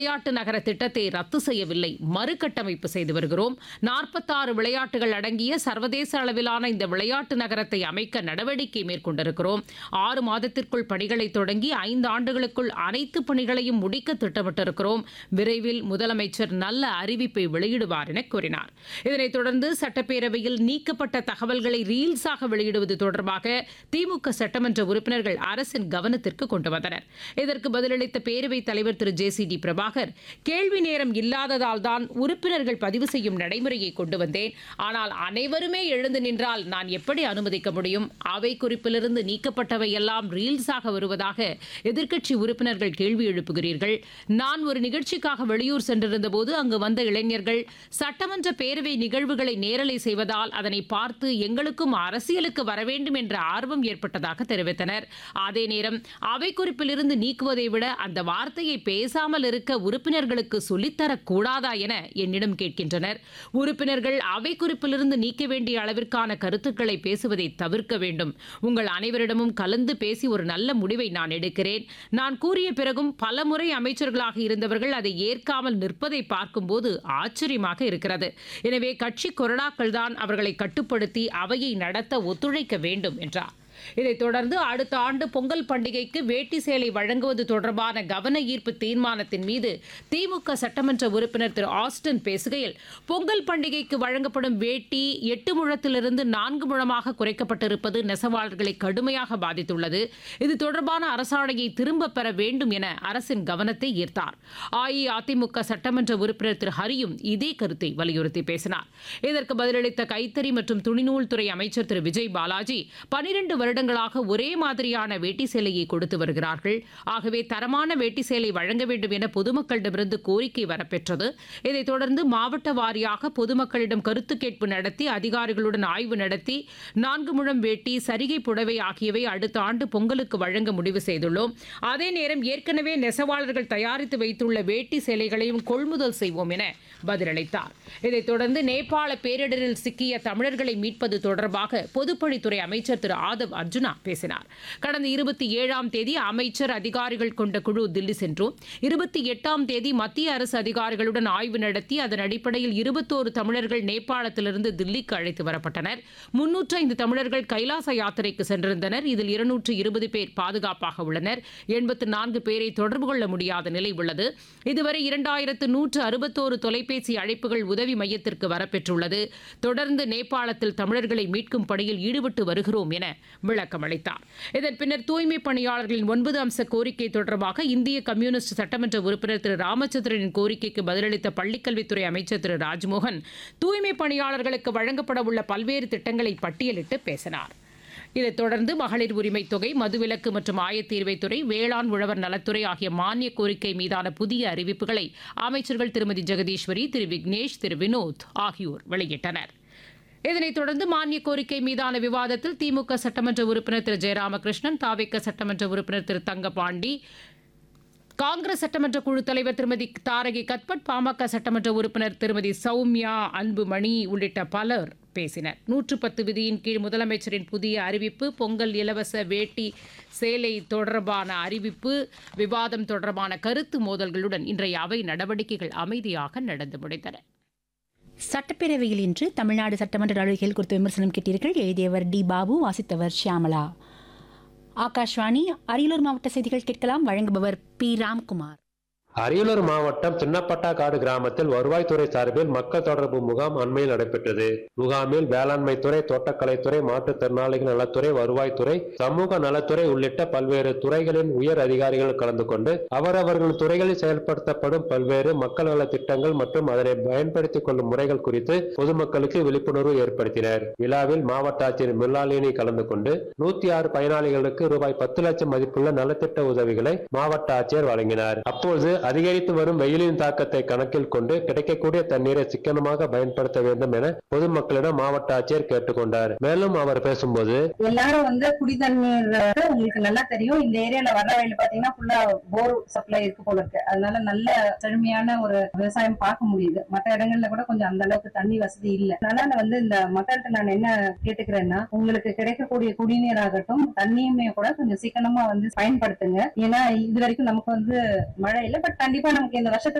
விளையாட்டு நகர திட்டத்தை ரத்து செய்யவில்லை மறுகட்டமைப்பு செய்து வருகிறோம் நாற்பத்தாறு விளையாட்டுகள் அடங்கிய சர்வதேச அளவிலான இந்த விளையாட்டு நகரத்தை அமைக்க நடவடிக்கை மேற்கொண்டிருக்கிறோம் ஆறு மாதத்திற்குள் பணிகளை தொடங்கி ஐந்து ஆண்டுகளுக்குள் அனைத்து பணிகளையும் முடிக்க திட்டமிட்டிருக்கிறோம் விரைவில் முதலமைச்சர் நல்ல அறிவிப்பை வெளியிடுவார் என கூறினார் இதனைத் தொடர்ந்து சட்டப்பேரவையில் நீக்கப்பட்ட தகவல்களை ரீல்ஸாக வெளியிடுவது தொடர்பாக திமுக சட்டமன்ற உறுப்பினர்கள் அரசின் கவனத்திற்கு கொண்டு வந்தனர் இதற்கு பதிலளித்த பேரவைத் தலைவர் திரு ஜே சி டி பிரபாகர் கேள்வி நேரம் இல்லாததால் தான் உறுப்பினர்கள் பதிவு செய்யும் நடைமுறையை கொண்டு வந்தேன் ஆனால் அனைவருமே எழுந்து நின்றால் நான் எப்படி அனுமதிக்க முடியும் அவை குறிப்பிலிருந்து நீக்கப்பட்டவை எல்லாம் ரீல்ஸாக வருவதாக எதிர்க்கட்சி உறுப்பினர்கள் கேள்வி எழுப்புகிறீர்கள் நான் ஒரு நிகழ்ச்சிக்காக வெளியூர் சென்றிருந்த போது அங்கு வந்த இளைஞர்கள் சட்டமன்ற பேரவை நிகழ்வுகளை நேரலை செய்வதால் அதனை பார்த்து எங்களுக்கும் அரசியலுக்கு வர வேண்டும் என்ற ஆர்வம் ஏற்பட்டதாக தெரிவித்தனர் அதே நேரம் அவை குறிப்பிலிருந்து நீக்குவதை விட அந்த வார்த்தையை பேசாமல் இருக்க உறுப்பினர்களுக்கு சொல்லித்தரக் கூடாதா என என்னிடம் கேட்கின்றனர் உறுப்பினர்கள் அவை குறிப்பிலிருந்து நீக்க வேண்டிய அளவிற்கான கருத்துக்களை பேசுவதை தவிர்க்க வேண்டும் உங்கள் அனைவரிடமும் கலந்து பேசி ஒரு நல்ல முடிவை நான் எடுக்கிறேன் நான் கூறிய பிறகும் பலமுறை அமைச்சர்களாக இருந்தவர்கள் அதை ஏற்காமல் நிற்பதை பார்க்கும்போது ஆச்சரியமாக இருக்கிறது எனவே கட்சி கொறடாக்கள் தான் அவர்களை கட்டுப்படுத்தி அவையை நடத்த ஒத்துழைக்க வேண்டும் என்றார் இதைத் தொடர்ந்து அடுத்த ஆண்டு பொங்கல் பண்டிகைக்கு வேட்டி சேலை வழங்குவது தொடர்பான கவன ஈர்ப்பு தீர்மானத்தின் மீது திமுக சட்டமன்ற உறுப்பினர் திரு ஆஸ்டன் பேசுகையில் பொங்கல் பண்டிகைக்கு வழங்கப்படும் வேட்டி எட்டு முழத்திலிருந்து நான்கு முழமாக குறைக்கப்பட்டிருப்பது நெசவாளர்களை கடுமையாக பாதித்துள்ளது இது தொடர்பான அரசாணையை திரும்பப் பெற வேண்டும் என அரசின் கவனத்தை ஈர்த்தார் அஇஅதிமுக சட்டமன்ற உறுப்பினர் திரு ஹரியும் இதே கருத்தை வலியுறுத்தி பேசினார் இதற்கு பதிலளித்த கைத்தறி மற்றும் துணிநூல் துறை அமைச்சர் திரு விஜய் பாலாஜி பனிரெண்டு வருடங்களாக ஒரே மாதிரியான வேட்டி சேலையை கொடுத்து வருகிறார்கள் ஆகவே தரமான வேட்டி சேலை வழங்க வேண்டும் என பொதுமக்களிடமிருந்து கோரிக்கை வரப்பெற்றது இதைத் தொடர்ந்து மாவட்ட வாரியாக பொதுமக்களிடம் கருத்து கேட்பு நடத்தி அதிகாரிகளுடன் ஆய்வு நடத்தி நான்கு முழம் வேட்டி சரிகை புடவை ஆகியவை அடுத்த ஆண்டு பொங்கலுக்கு வழங்க முடிவு செய்துள்ளோம் அதே நேரம் ஏற்கனவே நெசவாளர்கள் தயாரித்து வைத்துள்ள வேட்டி சேலைகளையும் கொள்முதல் செய்வோம் என பதிலளித்தார் இதைத் தொடர்ந்து நேபாள பேரிடரில் சிக்கிய தமிழர்களை மீட்பது தொடர்பாக பொதுப்பணித்துறை அமைச்சர் திரு ஆதவ் அர்ஜுனா பேசினார் கடந்த இருபத்தி ஏழாம் தேதி அமைச்சர் அதிகாரிகள் கொண்ட குழு தில்லி சென்றோம் இருபத்தி எட்டாம் தேதி மத்திய அரசு அதிகாரிகளுடன் ஆய்வு நடத்தி அதன் அடிப்படையில் இருபத்தோரு தமிழர்கள் நேபாளத்திலிருந்து தில்லிக்கு அழைத்து வரப்பட்டனர் முன்னூற்று ஐந்து தமிழர்கள் கைலாச யாத்திரைக்கு சென்றிருந்தனர் இதில் இருநூற்று இருபது பேர் பாதுகாப்பாக உள்ளனர் எண்பத்து நான்கு பேரை தொடர்பு கொள்ள முடியாத நிலை உள்ளது இதுவரை இரண்டாயிரத்து நூற்று அறுபத்தோரு தொலைபேசி அழைப்புகள் உதவி மையத்திற்கு வரப்பெற்றுள்ளது தொடர்ந்து நேபாளத்தில் தமிழர்களை மீட்கும் பணியில் ஈடுபட்டு வருகிறோம் என விளக்கம் அளித்தார் இதன் பின்னர் தூய்மை பணியாளர்களின் ஒன்பது அம்ச கோரிக்கை தொடர்பாக இந்திய கம்யூனிஸ்ட் சட்டமன்ற உறுப்பினர் திரு ராமச்சந்திரனின் கோரிக்கைக்கு பதிலளித்த பள்ளிக்கல்வித்துறை அமைச்சர் திரு ராஜ்மோகன் தூய்மை பணியாளர்களுக்கு வழங்கப்பட உள்ள பல்வேறு திட்டங்களை பட்டியலிட்டு பேசினார் இதைத் தொடர்ந்து மகளிர் உரிமைத் தொகை மதுவிலக்கு மற்றும் ஆயத்தீர்வைத்துறை வேளாண் உழவர் நலத்துறை ஆகிய மானிய கோரிக்கை மீதான புதிய அறிவிப்புகளை அமைச்சர்கள் திருமதி ஜெகதீஸ்வரி திரு விக்னேஷ் திரு வினோத் ஆகியோர் வெளியிட்டனர் இதனைத் தொடர்ந்து மானிய கோரிக்கை மீதான விவாதத்தில் திமுக சட்டமன்ற உறுப்பினர் திரு ஜெயராமகிருஷ்ணன் தாவேக்க சட்டமன்ற உறுப்பினர் திரு தங்கபாண்டி காங்கிரஸ் சட்டமன்ற குழு தலைவர் திருமதி தாரகி கத்பட் பாமக சட்டமன்ற உறுப்பினர் திருமதி சௌமியா அன்புமணி உள்ளிட்ட பலர் பேசினர் நூற்று பத்து விதியின் கீழ் முதலமைச்சரின் புதிய அறிவிப்பு பொங்கல் இலவச வேட்டி சேலை தொடர்பான அறிவிப்பு விவாதம் தொடர்பான கருத்து மோதல்களுடன் இன்றைய அவை நடவடிக்கைகள் அமைதியாக நடந்து முடிந்தன சட்டப்பேரவையில் இன்று தமிழ்நாடு சட்டமன்ற நடவடிக்கைகள் குறித்த விமர்சனம் கேட்டீர்கள் எழுதியவர் டி பாபு வாசித்தவர் ஷியாமலா ஆகாஷ்வாணி அரியலூர் மாவட்ட செய்திகள் கேட்கலாம் வழங்குபவர் பி ராம்குமார் அரியலூர் மாவட்டம் சின்னப்பட்டாக்காடு கிராமத்தில் வருவாய்த்துறை சார்பில் மக்கள் தொடர்பு முகாம் அண்மையில் நடைபெற்றது முகாமில் வேளாண்மை துறை தோட்டக்கலைத்துறை மாற்றுத்திறனாளிகள் நலத்துறை வருவாய்த்துறை சமூக நலத்துறை உள்ளிட்ட பல்வேறு துறைகளின் உயர் அதிகாரிகள் கலந்து கொண்டு அவரவர்கள் துறைகளில் செயல்படுத்தப்படும் பல்வேறு மக்கள் நல திட்டங்கள் மற்றும் அதனை பயன்படுத்திக் கொள்ளும் முறைகள் குறித்து பொதுமக்களுக்கு விழிப்புணர்வு ஏற்படுத்தினர் விழாவில் மாவட்ட ஆட்சியர் மில்லாலினி கலந்து கொண்டு நூத்தி ஆறு பயனாளிகளுக்கு ரூபாய் பத்து லட்சம் மதிப்புள்ள நலத்திட்ட உதவிகளை மாவட்ட ஆட்சியர் வழங்கினார் அப்போது அதிகரித்து வரும் வெயிலின் தாக்கத்தை கணக்கில் கொண்டு கிடைக்கக்கூடிய தண்ணீரை சிக்கனமாக பயன்படுத்த வேண்டும் என பொதுமக்களிடம் மாவட்ட ஆட்சியர் கேட்டுக்கொண்டார் மேலும் அவர் பேசும்போது எல்லாரும் வந்து குடி தண்ணீர் வந்து உங்களுக்கு நல்லா தெரியும் இந்த ஏரியால வர்ற வயல் பாத்தீங்கன்னா ஃபுல்லா போர் சப்ளை இருக்கு போல இருக்கு அதனால நல்ல செழுமையான ஒரு விவசாயம் பார்க்க முடியுது மற்ற இடங்கள்ல கூட கொஞ்சம் அந்த அளவுக்கு தண்ணி வசதி இல்ல அதனால வந்து இந்த மக்கள்கிட்ட நான் என்ன கேட்டுக்கிறேன்னா உங்களுக்கு கிடைக்கக்கூடிய குடிநீர் ஆகட்டும் தண்ணியுமே கூட கொஞ்சம் சிக்கனமா வந்து பயன்படுத்துங்க ஏன்னா இது வரைக்கும் நமக்கு வந்து மழை இல்லை பட் கண்டிப்பா நமக்கு இந்த வருஷத்துக்கு